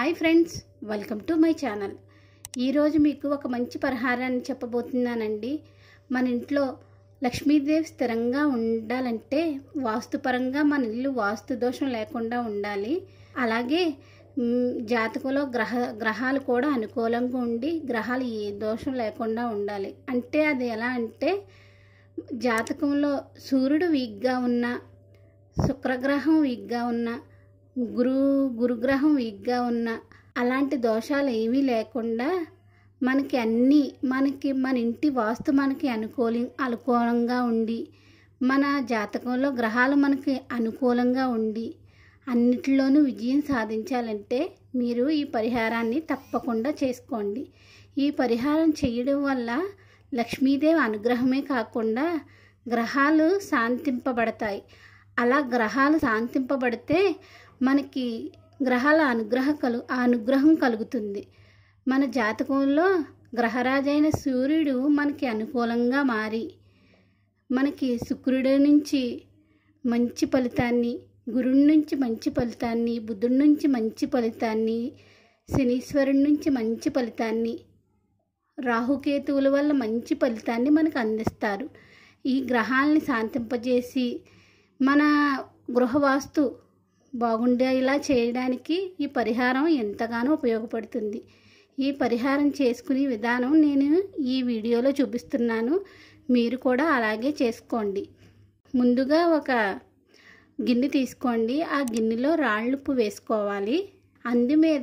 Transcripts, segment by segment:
hi friends welcome to my channel ఈరోజు మీకు ఒక మంచి పరిహారాన్ని చెప్పబోతున్నానండి మన ఇంట్లో లక్ష్మీదేవి స్థిరంగా ఉండాలంటే వాస్తుపరంగా మన ఇల్లు వాస్తు దోషం లేకుండా ఉండాలి అలాగే మ్, జాతకంలో గ్రహ గ్రహాలు కూడా అనుకూలంగా ఉండి గ్రహాలు ఏ దోషం లేకుండా ఉండాలి అంటే అది ఎలా అంటే జాతకంలో సూర్యుడు వీక్గా ఉన్న శుక్రగ్రహం వీక్గా ఉన్న గురు గురుగ్రహం వీక్గా ఉన్న అలాంటి దోషాలు ఏమీ లేకుండా మనకి అన్నీ మనకి మన ఇంటి వాస్తు మనకి అనుకూలి అనుకూలంగా ఉండి మన జాతకంలో గ్రహాలు మనకి అనుకూలంగా ఉండి అన్నిటిలోనూ విజయం సాధించాలంటే మీరు ఈ పరిహారాన్ని తప్పకుండా చేసుకోండి ఈ పరిహారం చేయడం వల్ల లక్ష్మీదేవి అనుగ్రహమే కాకుండా గ్రహాలు శాంతింపబడతాయి అలా గ్రహాలు శాంతింపబడితే మనకి గ్రహాల అనుగ్రహ కలు ఆ అనుగ్రహం కలుగుతుంది మన జాతకంలో గ్రహరాజైన సూర్యుడు మనకి అనుకూలంగా మారి మనకి శుక్రుడి నుంచి మంచి ఫలితాన్ని గురుడి నుంచి మంచి ఫలితాన్ని బుధుడి నుంచి మంచి ఫలితాన్ని శనీశ్వరుడి నుంచి మంచి ఫలితాన్ని రాహుకేతువుల వల్ల మంచి ఫలితాన్ని మనకు అందిస్తారు ఈ గ్రహాలని శాంతింపజేసి మన గృహవాస్తు బాగుండేలా చేయడానికి ఈ పరిహారం ఎంతగానో ఉపయోగపడుతుంది ఈ పరిహారం చేసుకునే విధానం నేను ఈ వీడియోలో చూపిస్తున్నాను మీరు కూడా అలాగే చేసుకోండి ముందుగా ఒక గిన్నె తీసుకోండి ఆ గిన్నెలో రాళ్ళుప్పు వేసుకోవాలి అందు మీద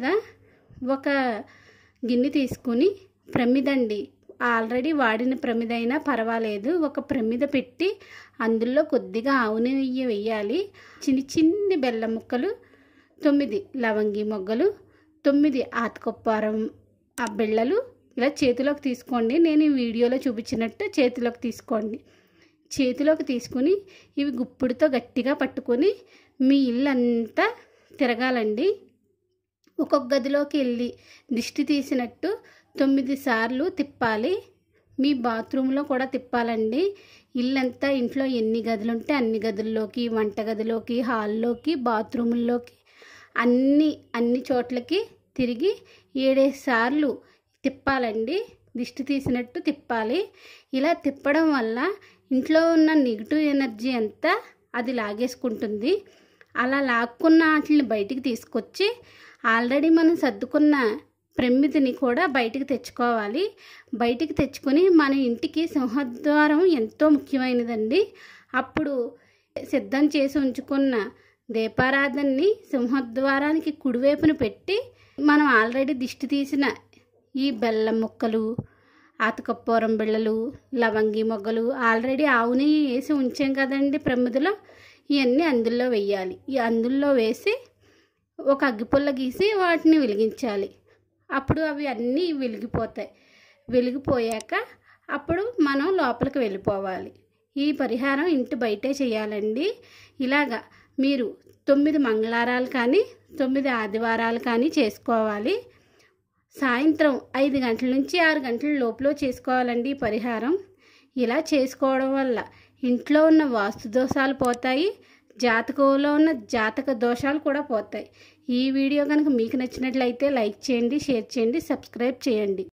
ఒక గిన్నె తీసుకుని ప్రమిదండి ఆల్రెడీ వాడిన ప్రమిద అయినా పర్వాలేదు ఒక ప్రమిద పెట్టి అందులో కొద్దిగా ఆవు నెయ్యి వేయాలి చిన్ని చిన్ని బెల్లం ముక్కలు తొమ్మిది లవంగి మొగ్గలు తొమ్మిది ఆతకొప్పారం ఆ బిళ్ళలు ఇలా చేతిలోకి తీసుకోండి నేను ఈ వీడియోలో చూపించినట్టు చేతిలోకి తీసుకోండి చేతిలోకి తీసుకుని ఇవి గుప్పిడితో గట్టిగా పట్టుకొని మీ ఇల్లు అంతా తిరగాలండి ఒక్కొక్క గదిలోకి వెళ్ళి దిష్టి తీసినట్టు తొమ్మిది సార్లు తిప్పాలి మీ బాత్రూంలో కూడా తిప్పాలండి ఇల్లంతా ఇంట్లో ఎన్ని గదులు ఉంటే అన్ని గదుల్లోకి వంటగదిలోకి హాల్లోకి బాత్రూముల్లోకి అన్ని అన్ని చోట్లకి తిరిగి ఏడేసి సార్లు తిప్పాలండి దిష్టి తీసినట్టు తిప్పాలి ఇలా తిప్పడం వల్ల ఇంట్లో ఉన్న నెగిటివ్ ఎనర్జీ అంతా అది లాగేసుకుంటుంది అలా లాక్కున్న వాటిని బయటికి తీసుకొచ్చి ఆల్రెడీ మనం సర్దుకున్న ప్రమిదిని కూడా బయటికి తెచ్చుకోవాలి బయటికి తెచ్చుకొని మన ఇంటికి సింహద్వారం ఎంతో ముఖ్యమైనదండి అప్పుడు సిద్ధం చేసి ఉంచుకున్న దీపారాధనని సింహద్వారానికి కుడివైపున పెట్టి మనం ఆల్రెడీ దిష్టి తీసిన ఈ బెల్లం ముక్కలు ఆతకప్పూరం బిళ్ళలు లవంగి మొగ్గలు ఆల్రెడీ ఆవు నెయ్యి వేసి ఉంచాం కదండి ప్రమిదిలో ఇవన్నీ అందులో వేయాలి ఈ అందులో వేసి ఒక అగ్గిపుల్ల గీసి వాటిని వెలిగించాలి అప్పుడు అవి అన్నీ వెలిగిపోతాయి వెలిగిపోయాక అప్పుడు మనం లోపలికి వెళ్ళిపోవాలి ఈ పరిహారం ఇంటి బయటే చేయాలండి ఇలాగా మీరు తొమ్మిది మంగళవారాలు కానీ తొమ్మిది ఆదివారాలు కానీ చేసుకోవాలి సాయంత్రం ఐదు గంటల నుంచి ఆరు గంటల లోపల చేసుకోవాలండి ఈ పరిహారం ఇలా చేసుకోవడం వల్ల ఇంట్లో ఉన్న వాస్తు దోషాలు పోతాయి జాతకంలో ఉన్న జాతక దోషాలు కూడా పోతాయి ఈ వీడియో కనుక మీకు నచ్చినట్లయితే లైక్ చేయండి షేర్ చేయండి సబ్స్క్రైబ్ చేయండి